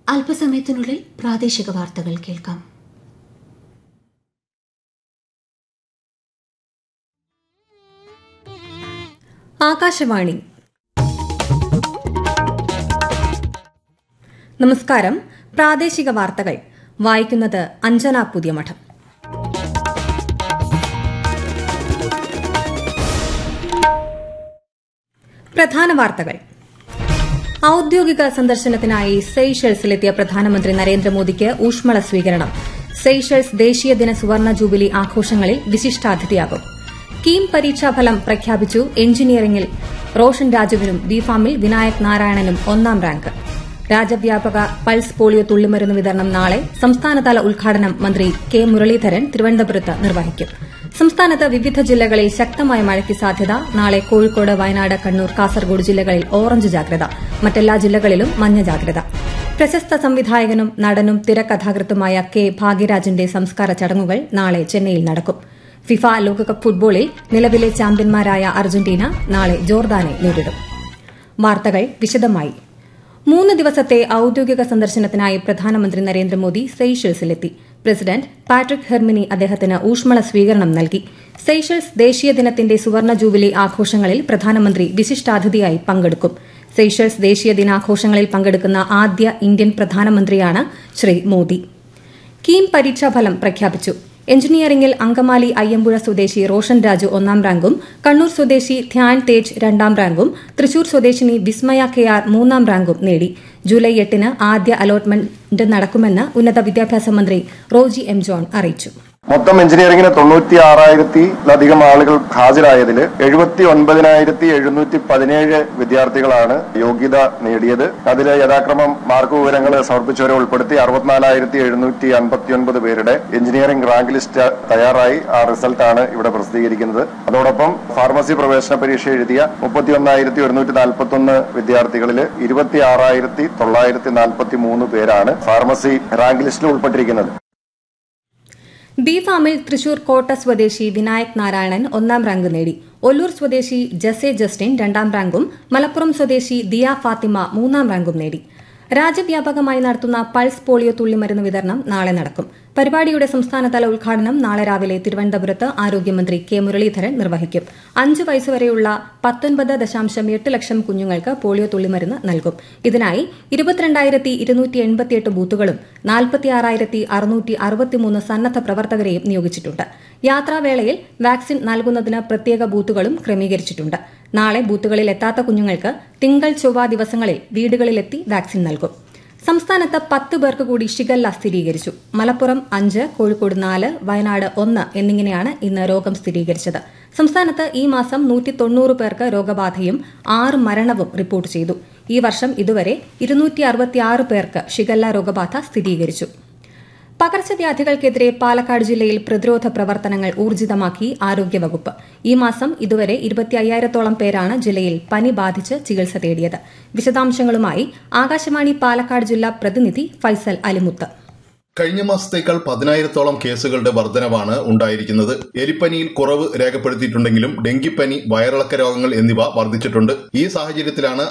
അല്പസമയത്തിനുള്ളിൽ പ്രാദേശിക വാർത്തകൾ കേൾക്കാം ആകാശവാണി നമസ്കാരം പ്രാദേശിക വാർത്തകൾ വായിക്കുന്നത് അഞ്ജന പുതിയമഠം പ്രധാന വാർത്തകൾ ഔദ്യോഗിക സന്ദർശനത്തിനായി സെയ്ഷൽസിലെത്തിയ പ്രധാനമന്ത്രി നരേന്ദ്രമോദിക്ക് ഊഷ്മള സ്വീകരണം സെയ്ഷൽസ് ദേശീയ ദിന സുവർണ ജൂബിലി ആഘോഷങ്ങളിൽ വിശിഷ്ടാതിഥിയാകും കീം പരീക്ഷാഫലം പ്രഖ്യാപിച്ചു എഞ്ചിനീയറിംഗിൽ റോഷൻ രാജുവിനും ബിഫാമിൽ വിനായക് നാരായണനും ഒന്നാം റാങ്ക് രാജ്യവ്യാപക പൾസ് പോളിയോ തുള്ളിമരുന്ന് വിതരണം നാളെ സംസ്ഥാനതല ഉദ്ഘാടനം മന്ത്രി കെ മുരളീധരൻ തിരുവനന്തപുരത്ത് നിർവഹിക്കും സംസ്ഥാനത്ത് വിവിധ ജില്ലകളിൽ ശക്തമായ മഴയ്ക്ക് സാധ്യത നാളെ കോഴിക്കോട് വയനാട് കണ്ണൂർ കാസർഗോഡ് ജില്ലകളിൽ ഓറഞ്ച് ജാഗ്രത മറ്റെല്ലാ ജില്ലകളിലും മഞ്ഞ ജാഗ്രത പ്രശസ്ത സംവിധായകനും നടനും തിരക്കഥാകൃത്തുമായ കെ ഭാഗ്യരാജിന്റെ സംസ്കാര ചടങ്ങുകൾ നാളെ ചെന്നൈയിൽ നടക്കും ഫിഫ ലോകകപ്പ് ഫുട്ബോളിൽ നിലവിലെ ചാമ്പ്യന്മാരായ അർജന്റീന നാളെ ജോർദാനെ നേരിടും വാർത്തകൾ വിശദമായി മൂന്ന് ദിവസത്തെ ഔദ്യോഗിക സന്ദർശനത്തിനായി പ്രധാനമന്ത്രി നരേന്ദ്രമോദി സെയ്ഷൽസിലെത്തി പ്രസിഡന്റ് പാട്രിക് ഹെർമിനി അദ്ദേഹത്തിന് ഊഷ്മള സ്വീകരണം നൽകി സെയ്ഷൽസ് ദേശീയ ദിനത്തിന്റെ സുവർണ ജൂബിലി ആഘോഷങ്ങളിൽ പ്രധാനമന്ത്രി വിശിഷ്ടാതിഥിയായി പങ്കെടുക്കും സെയ്ഷൽസ് ദേശീയ ദിനാഘോഷങ്ങളിൽ പങ്കെടുക്കുന്ന ആദ്യ ഇന്ത്യൻ പ്രധാനമന്ത്രിയാണ് ശ്രീ മോദി കീം പരീക്ഷാഫലം പ്രഖ്യാപിച്ചു എഞ്ചിനീയറിംഗിൽ അങ്കമാലി അയ്യമ്പുഴ സ്വദേശി റോഷൻ രാജു ഒന്നാം റാങ്കും കണ്ണൂർ സ്വദേശി ധ്യാൻ തേജ് രണ്ടാം റാങ്കും തൃശൂർ സ്വദേശിനി വിസ്മയ കെ ആർ മൂന്നാം റാങ്കും നേടി ജൂലൈ എട്ടിന് ആദ്യ അലോട്ട്മെന്റ് നടക്കുമെന്ന് ഉന്നത വിദ്യാഭ്യാസ മന്ത്രി റോജി എം ജോൺ അറിയിച്ചു മൊത്തം എഞ്ചിനീയറിംഗിന് തൊണ്ണൂറ്റി ആറായിരത്തിലധികം ആളുകൾ ഹാജരായതിൽ എഴുപത്തി ഒൻപതിനായിരത്തി എഴുന്നൂറ്റി പതിനേഴ് വിദ്യാർത്ഥികളാണ് യോഗ്യത നേടിയത് അതിൽ യഥാക്രമം മാർക്ക് വിവരങ്ങൾ സമർപ്പിച്ചവരെ ഉൾപ്പെടുത്തി അറുപത്തിനാലായിരത്തി എഴുന്നൂറ്റി അൻപത്തിയൊൻപത് പേരുടെ എഞ്ചിനീയറിംഗ് റാങ്ക് ലിസ്റ്റ് തയ്യാറായി ആ റിസൾട്ടാണ് ഇവിടെ പ്രസിദ്ധീകരിക്കുന്നത് അതോടൊപ്പം ഫാർമസി പ്രവേശന പരീക്ഷ എഴുതിയ മുപ്പത്തി ഒന്നായിരത്തി ഒരുന്നൂറ്റി നാൽപ്പത്തി ഒന്ന് വിദ്യാർത്ഥികളിൽ ഇരുപത്തി ആറായിരത്തി തൊള്ളായിരത്തി നാൽപ്പത്തി മൂന്ന് പേരാണ് ഫാർമസി റാങ്ക് ലിസ്റ്റിൽ ഉൾപ്പെട്ടിരിക്കുന്നത് ബി ഫാമിൽ തൃശൂർ കോട്ട സ്വദേശി വിനായക് നാരായണൻ ഒന്നാം റാങ്ക് നേടി ഒല്ലൂർ സ്വദേശി ജസെ ജസ്റ്റിൻ രണ്ടാം റാങ്കും മലപ്പുറം സ്വദേശി ദിയ ഫാത്തിമ മൂന്നാം റാങ്കും നേടി രാജ്യവ്യാപകമായി നടത്തുന്ന പൾസ് പോളിയോ തുള്ളിമരുന്ന് വിതരണം നാളെ നടക്കും പരിപാടിയുടെ സംസ്ഥാനതല ഉദ്ഘാടനം നാളെ രാവിലെ തിരുവനന്തപുരത്ത് ആരോഗ്യമന്ത്രി കെ മുരളീധരൻ നിർവഹിക്കും അഞ്ച് വയസ്സുവരെയുള്ള പത്തൊൻപത് ദശാംശം എട്ട് ലക്ഷം കുഞ്ഞുങ്ങൾക്ക് പോളിയോ തുള്ളിമരുന്ന് നൽകും ഇതിനായി ഇരുപത്തിരണ്ടായിരത്തി ഇരുന്നൂറ്റി എൺപത്തിയെട്ട് ബൂത്തുകളും നാൽപ്പത്തിയാറായിരത്തി അറുന്നൂറ്റി അറുപത്തിമൂന്ന് സന്നദ്ധ പ്രവർത്തകരെയും നിയോഗിച്ചിട്ടുണ്ട് യാത്രാവേളയിൽ വാക്സിൻ നൽകുന്നതിന് പ്രത്യേക ബൂത്തുകളും ക്രമീകരിച്ചിട്ടുണ്ട് നാളെ ബൂത്തുകളിൽ എത്താത്ത കുഞ്ഞുങ്ങൾക്ക് തിങ്കൾ ചൊവ്വ ദിവസങ്ങളിൽ വീടുകളിലെത്തി വാക്സിൻ നൽകും സംസ്ഥാനത്ത് പത്ത് പേർക്ക് കൂടി ഷിഗല്ല സ്ഥിരീകരിച്ചു മലപ്പുറം അഞ്ച് കോഴിക്കോട് നാല് വയനാട് ഒന്ന് എന്നിങ്ങനെയാണ് ഇന്ന് രോഗം സ്ഥിരീകരിച്ചത് സംസ്ഥാനത്ത് ഈ മാസം നൂറ്റി തൊണ്ണൂറ് പേർക്ക് രോഗബാധയും ആറ് മരണവും റിപ്പോർട്ട് ചെയ്തു ഈ വർഷം ഇതുവരെ ഇരുന്നൂറ്റി അറുപത്തിയാറ് പേർക്ക് ഷിഗല്ല രോഗബാധ സ്ഥിരീകരിച്ചു പകർച്ചവ്യാധികൾക്കെതിരെ പാലക്കാട് ജില്ലയിൽ പ്രതിരോധ പ്രവർത്തനങ്ങൾ ഊർജിതമാക്കി ആരോഗ്യവകുപ്പ് ഈ മാസം ഇതുവരെ ഇരുപത്തി അയ്യായിരത്തോളം പേരാണ് ജില്ലയിൽ പനി ബാധിച്ച് ചികിത്സ തേടിയത് വിശദാംശങ്ങളുമായി ആകാശവാണി പാലക്കാട് ജില്ലാ പ്രതിനിധി ഫൈസൽ അലിമുത്ത് കഴിഞ്ഞ മാസത്തേക്കാൾ പതിനായിരത്തോളം കേസുകളുടെ വർധനവാണ് ഉണ്ടായിരിക്കുന്നത് എലിപ്പനിയിൽ കുറവ് രേഖപ്പെടുത്തിയിട്ടുണ്ടെങ്കിലും ഡെങ്കിപ്പനി വയറിളക്ക രോഗങ്ങൾ എന്നിവ വർദ്ധിച്ചിട്ടുണ്ട് ഈ സാഹചര്യത്തിലാണ്